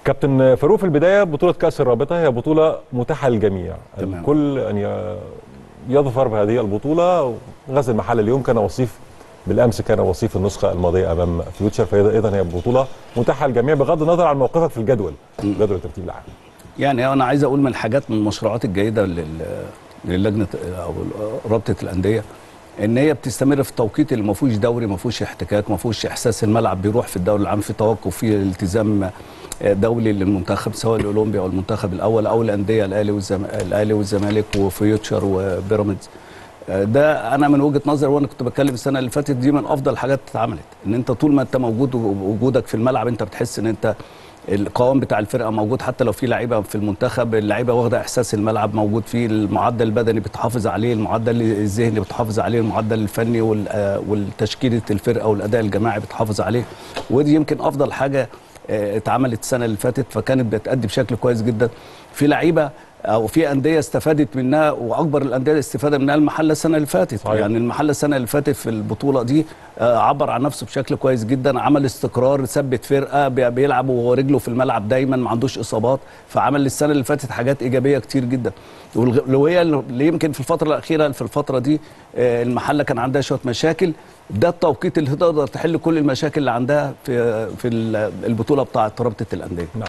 كابتن فاروق في البدايه بطوله كاس الرابطه هي بطوله متاحه للجميع تمام. الكل ان ي- يظفر بهذه البطوله غزل المحله اليوم كان وصيف بالامس كان وصيف النسخه الماضيه امام فيوتشر فاذا هي بطوله متاحه للجميع بغض النظر عن موقفك في الجدول جدول الترتيب العام يعني انا عايز اقول من الحاجات من المشروعات الجيده لل- للجنه او رابطه الانديه ان هي بتستمر في التوقيت اللي ما فيهوش دوري ما فيهوش احتكاك ما فيهوش احساس الملعب بيروح في الدوري العام في توقف في التزام دولي للمنتخب سواء الاولمبي او المنتخب الاول او الانديه الاهلي والزم... الاهلي والزمالك وفيوتشر وبيراميدز ده انا من وجهه نظري وانا كنت بتكلم السنه اللي فاتت دي من افضل الحاجات اللي اتعملت ان انت طول ما انت موجود وجودك في الملعب انت بتحس ان انت القوام بتاع الفرقه موجود حتى لو في لعيبه في المنتخب اللعيبه واخده احساس الملعب موجود فيه المعدل البدني بتحافظ عليه المعدل الذهني بتحافظ عليه المعدل الفني وال- آه، والتشكيله الفرقه والاداء الجماعي بتحافظ عليه ودي يمكن افضل حاجه آه، اتعملت السنه اللي فاتت فكانت بتأدي بشكل كويس جدا في لعيبه او في انديه استفادت منها واكبر الانديه استفاده منها المحله السنه اللي فاتت صحيح. يعني المحله السنه اللي فاتت في البطوله دي آه، عبر عن نفسه بشكل كويس جدا عمل استقرار ثبت فرقه بي- بيلعب وهو رجله في الملعب دايما ما عندوش اصابات فعمل السنه اللي فاتت حاجات ايجابيه كتير جدا والغ- وهي اللي يمكن في الفتره الاخيره في الفتره دي آه، المحله كان عندها شويه مشاكل ده التوقيت اللي تقدر تحل كل المشاكل اللي عندها في في البطوله بتاعه رابطه الانديه